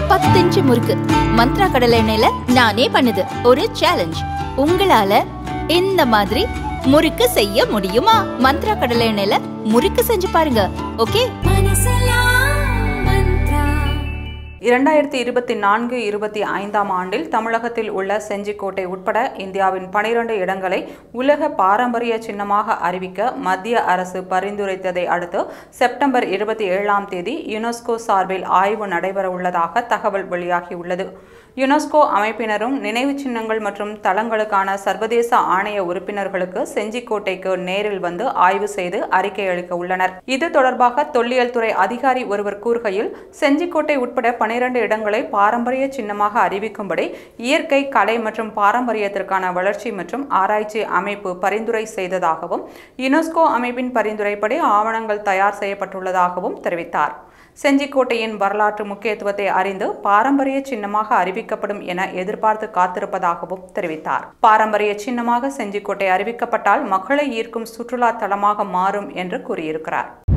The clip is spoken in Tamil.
பத்து இன்ச்சு முறுக்கு மந்த்ரா கடலை எண்ணெயில நானே பண்ணுது ஒரு சேலஞ்ச் உங்களால இந்த மாதிரி முறுக்கு செய்ய முடியுமா மந்த்ரா கடலை எண்ணெயில முறுக்கு செஞ்சு பாருங்க ஓகே இரண்டாயிரத்தி இருபத்தி நான்கு இருபத்தி ஐந்தாம் ஆண்டில் தமிழகத்தில் உள்ள செஞ்சிக்கோட்டை உட்பட இந்தியாவின் பனிரெண்டு இடங்களை உலக பாரம்பரிய சின்னமாக அறிவிக்க மத்திய அரசு பரிந்துரைத்ததை அடுத்து செப்டம்பர் இருபத்தி ஏழாம் தேதி யுனெஸ்கோ சார்பில் ஆய்வு நடைபெற உள்ளதாக தகவல் வெளியாகியுள்ளது யுனெஸ்கோ அமைப்பினரும் நினைவு சின்னங்கள் மற்றும் தளங்களுக்கான சர்வதேச ஆணைய உறுப்பினர்களுக்கு செஞ்சிக்கோட்டைக்கு நேரில் வந்து ஆய்வு செய்து அறிக்கை அளிக்க உள்ளனர் இது தொடர்பாக தொல்லியல் துறை அதிகாரி ஒருவர் கூறுகையில் செஞ்சிக்கோட்டை உட்பட பனிரெண்டு இடங்களை பாரம்பரிய சின்னமாக அறிவிக்கும்படி இயற்கை கலை மற்றும் பாரம்பரியத்திற்கான வளர்ச்சி மற்றும் ஆராய்ச்சி அமைப்பு பரிந்துரை செய்ததாகவும் யுனெஸ்கோ அமைப்பின் பரிந்துரைப்படி ஆவணங்கள் தயார் செய்யப்பட்டுள்ளதாகவும் தெரிவித்தார் செஞ்சிக்கோட்டையின் வரலாற்று முக்கியத்துவத்தை அறிந்து பாரம்பரிய சின்னமாக அறிவிக்கப்படும் என எதிர்பார்த்து காத்திருப்பதாகவும் தெரிவித்தார் பாரம்பரிய சின்னமாக செஞ்சிக்கோட்டை அறிவிக்கப்பட்டால் மக்களை ஈர்க்கும் சுற்றுலா தலமாக மாறும் என்று கூறியிருக்கிறார்